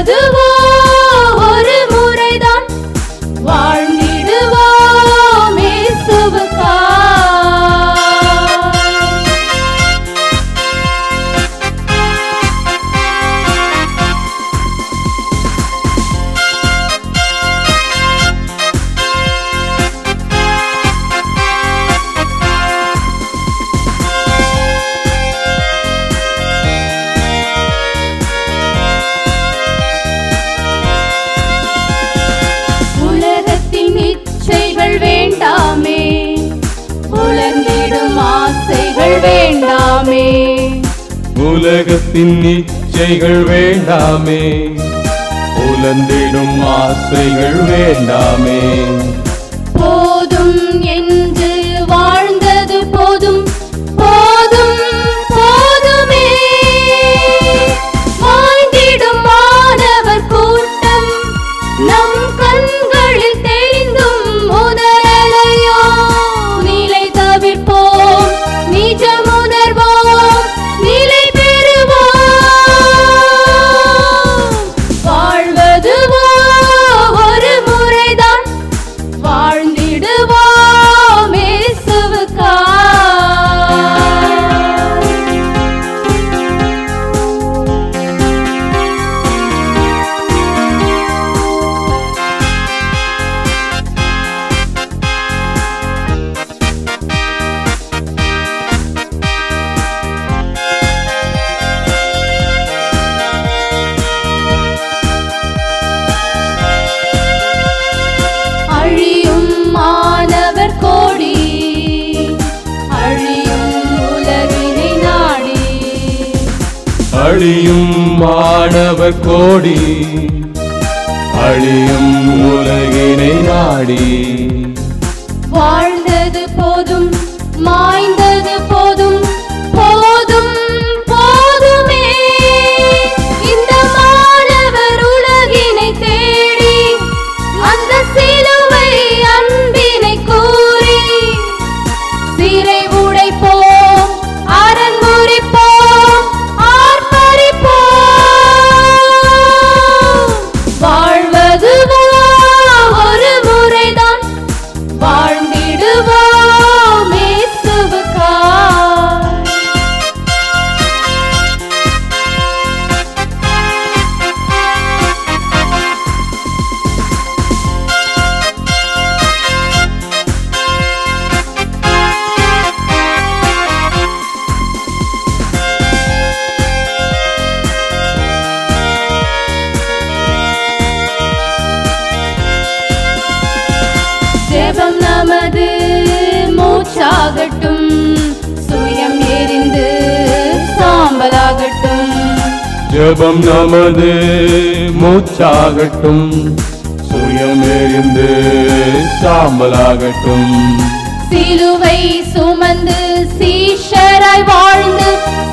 வாழ்வதுவோ ஒரு முறைதான் வாழ்ந்திடுவோம் இயேசுவுக்காய். உலகத்தின் இச்சைகள் வேண்டாமே உலர்ந்திடும் ஆசைகள் வேண்டாமே உலகத்தின் இச்சைகள் வேண்டாமே உலர்ந்திடும் ஆசைகள் வேண்டாமே போதும் என்று வாழ்ந்தது போதும் போதும் போதுமே வாழ்ந்திடும் மாணவர் கூட்டம் நம் கண்களில் தெரிந்தும் உணரலையோ நிலை தவிர்ப்போம் நிஜம் உணர்வோம் நிலை பெறுவோம் வாழ்வதுவோ ஒரு முறைதான் வாழ்ந்திடுவோம் இயேசுவுக்காய். அழியும் மாணவர் கோடி அழியும் உலகினை நாடி அழியும் மாணவர் கோடி அழியும் உலகினை நாடி வாழ்ந்தது போதும் மாய்ந்தது போதும் போதும் போதுமே இந்த மாணவர் உலகினை தேடி அந்த சிலுவை அன்பினை கூறி சிறை உடைப்போம் அரண் முறிப்போம் ஆர்ப்பரிப்போம் வாழ்வதுவோ ஒரு முறைதான் வாழ்ந்திடுவோம் இயேசுவுக்காய். ஜெபம் நமது மூச்சாகட்டும் சுயம் எரிந்து சாம்பலாகட்டும் ஜெபம் நமது மூச்சாகட்டும் சுயம் எரிந்து சாம்பலாகட்டும் சிலுவை சுமந்து சீஷராய் வாழ்ந்து